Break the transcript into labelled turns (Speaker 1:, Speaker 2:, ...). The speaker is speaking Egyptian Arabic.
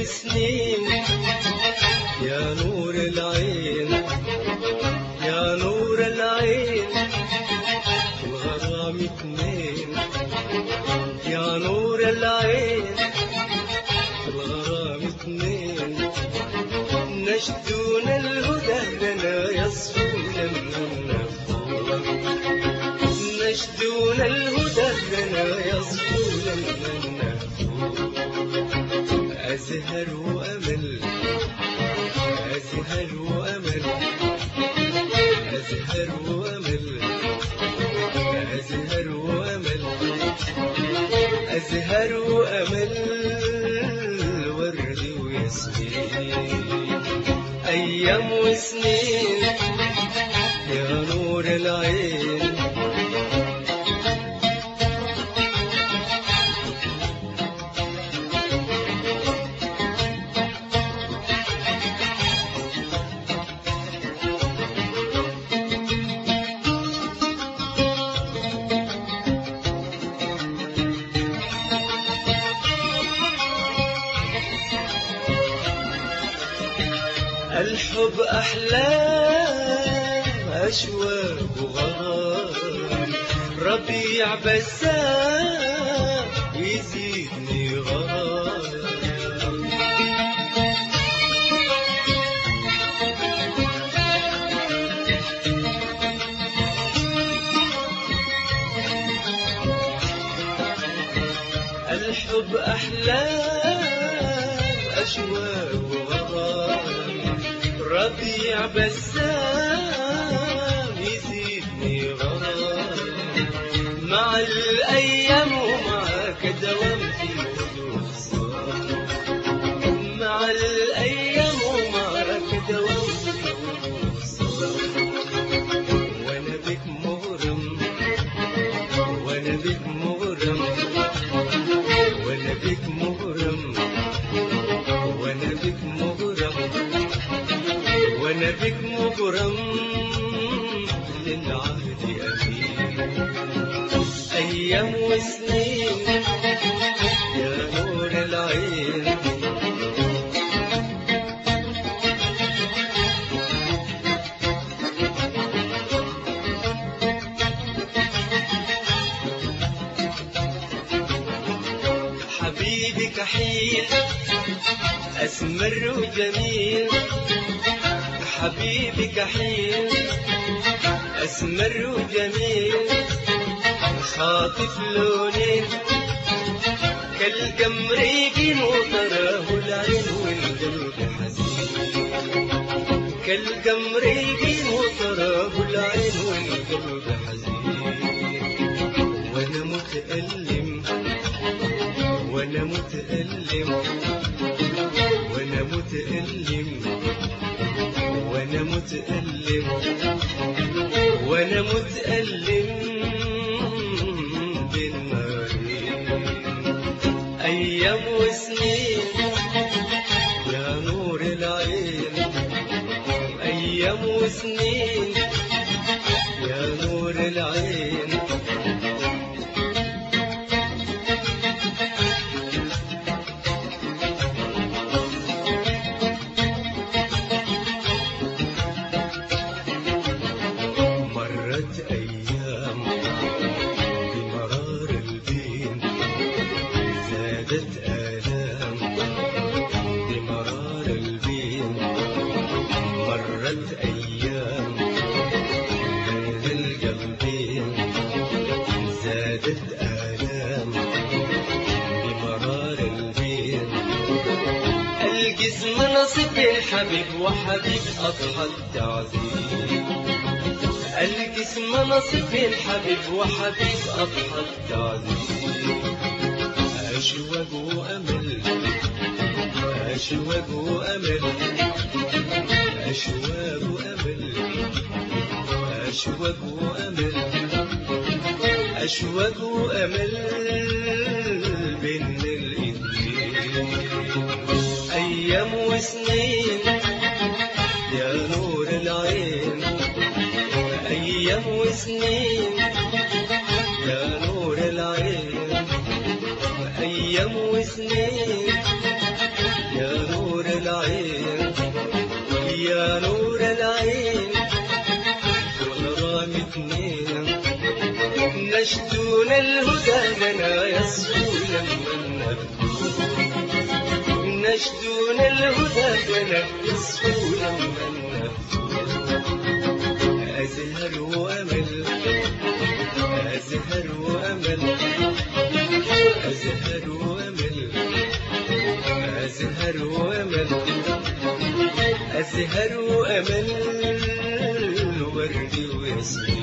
Speaker 1: وسنين يا نور العين يا نور العين الغرام اتنين يا نور العين الغرام اتنين نشدون الهدى لنا يصفون من النفور نشدون الهدى لنا يصفون من النفور أزهر وأمل أزهر وأمل أزهر وأمل أزهر وأمل أزهر وأمل ورد وياسمين أيام وسنين يا نور العين الحب أحلام أشواق وغرام ربيع بسام يزيدني غرام الحب أحلام أشواق وغرام ربيع بسام يزيدني غرام مع الأيام ومعك دوام في وجوه صار مع الأيام ومعك دوام في وجوه صار وأنا بك مغرم وأنا بك مغرم وأنا بك مغرم وأنا بك مغرم وانا بك مغرم للعهد امين ايام وسنين يا نور العين حبيبي كحيل اسمر وجميل حبيبي كحيل أسمر وجميل خاطف لونين كالقمر يجين وتراه العين والقلب حزين كالقمر يجين وتراه العين والقلب حزين وانا متألم وانا متألم وانا متألم وانا متألم وانا متألم بالنارين ايام وسنين يا نور العين ايام وسنين يا نور العين مرت أيام بمرار البين زادت آلام بمرار البين مرت أيام بين القلبين زادت آلام بمرار البين الجسم نصب الحبيب وحبيب أضحى التعذيب الجسم نصف الحبيب وحبيب أضحى التعذيب أشوق وأمل أشوق وأمل أشواق وأمل أشوق وأمل أشواق وأمل بين الإيدين أيام وسنين يا نور العين أيام وسنين يا نور العين أيام وسنين يا الهدى لنا يصفو لما نبدو نشدون الهدى لنا يصفو لما نبدو أزهر وأمل أزهر وأمل أزهر وأمل أزهر وأمل أزهر وأمل وردي وياسمين